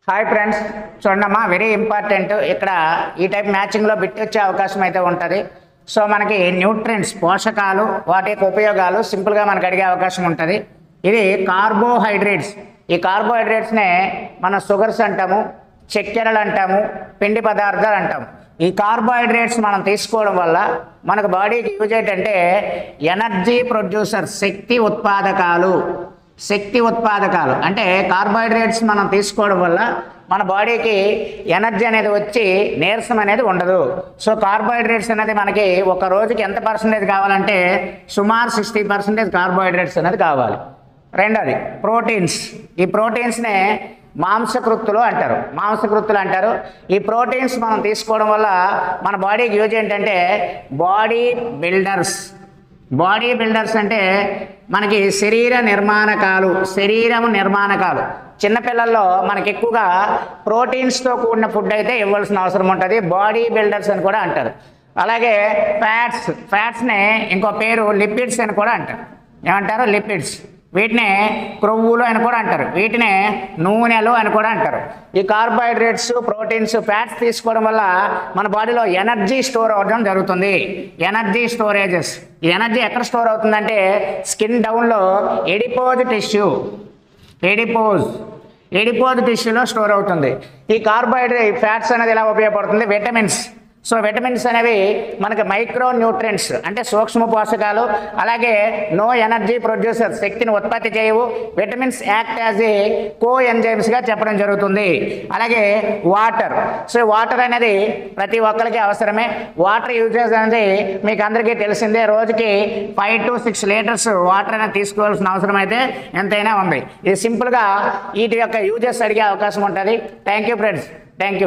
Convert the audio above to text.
hi friends చూడమ్మా very important ఇక్కడ ఈ టైప్ మ్యాచింగ్లో బిట్ వచ్చే అవకాశం అయితే ఉంటుంది సో మనకి న్యూట్రియంట్స్ పోషకాలు వాటి యొక్క ఉపయోగాలు సింపుల్గా మనకు అడిగే అవకాశం ఉంటుంది ఇది కార్బోహైడ్రేట్స్ ఈ కార్బోహైడ్రేట్స్నే మన షుగర్స్ అంటాము చక్కెరలు అంటాము పిండి పదార్థాలు అంటాము ఈ కార్బోహైడ్రేట్స్ మనం తీసుకోవడం వల్ల మనకు బాడీకి యూజ్ ఏంటంటే ఎనర్జీ ప్రొడ్యూసర్ శక్తి ఉత్పాదకాలు శక్తి ఉత్పాదకాలు అంటే కార్బోహైడ్రేట్స్ మనం తీసుకోవడం వల్ల మన బాడీకి ఎనర్జీ అనేది వచ్చి నీరసం అనేది ఉండదు సో కార్బోహైడ్రేట్స్ అనేది మనకి ఒక రోజుకి ఎంత పర్సంటేజ్ కావాలంటే సుమారు సిక్స్టీ పర్సెంటేజ్ కార్బోహైడ్రేట్స్ అనేది కావాలి రెండోది ప్రోటీన్స్ ఈ ప్రోటీన్స్నే మాంసకృత్తులు అంటారు మాంసకృత్తులు అంటారు ఈ ప్రోటీన్స్ మనం తీసుకోవడం వల్ల మన బాడీకి యూజ్ ఏంటంటే బాడీ బిల్డర్స్ బాడీ బిల్డర్స్ అంటే మనకి శరీర నిర్మాణకాలు శరీరం నిర్మాణకాలు చిన్నపిల్లల్లో మనకి ఎక్కువగా ప్రోటీన్స్తో కూడిన ఫుడ్ అయితే ఇవ్వాల్సిన అవసరం ఉంటుంది బాడీ బిల్డర్స్ అని కూడా అంటారు అలాగే ఫ్యాట్స్ ఫ్యాట్స్ని ఇంకో పేరు లిపిడ్స్ అని కూడా అంటారు ఏమంటారు లిపిడ్స్ వీటిని క్రొవ్వులు అని కూడా అంటారు వీటిని నూనెలు అని కూడా అంటారు ఈ కార్బోహైడ్రేట్స్ ప్రోటీన్స్ ఫ్యాట్స్ తీసుకోవడం వల్ల మన బాడీలో ఎనర్జీ స్టోర్ అవ్వడం జరుగుతుంది ఎనర్జీ స్టోరేజెస్ ఈ ఎనర్జీ ఎక్కడ స్టోర్ అవుతుందంటే స్కిన్ డౌన్లో ఎడిపోజ్ టిష్యూ ఎడిపోజ్ ఎడిపోజ్ టిష్యూలో స్టోర్ అవుతుంది ఈ కార్బోహైడ్రేట్ ఫ్యాట్స్ అనేది ఎలా ఉపయోగపడుతుంది విటమిన్స్ సో విటమిన్స్ అనేవి మనకి మైక్రో న్యూట్రియంట్స్ అంటే సూక్ష్మ పోషకాలు అలాగే నో ఎనర్జీ ప్రొడ్యూసర్ శక్తిని ఉత్పత్తి చేయవు vitamins act as a co ఎంజైమ్స్గా చెప్పడం జరుగుతుంది అలాగే వాటర్ సో వాటర్ అనేది ప్రతి ఒక్కరికి అవసరమే వాటర్ యూజెస్ అనేది మీకు అందరికీ తెలిసిందే రోజుకి five to six litres water అనేది తీసుకోవాల్సిన అవసరం అయితే ఎంతైనా ఉంది ఇది సింపుల్గా వీటి యొక్క యూజెస్ అడిగే అవకాశం ఉంటుంది thank you friends thank you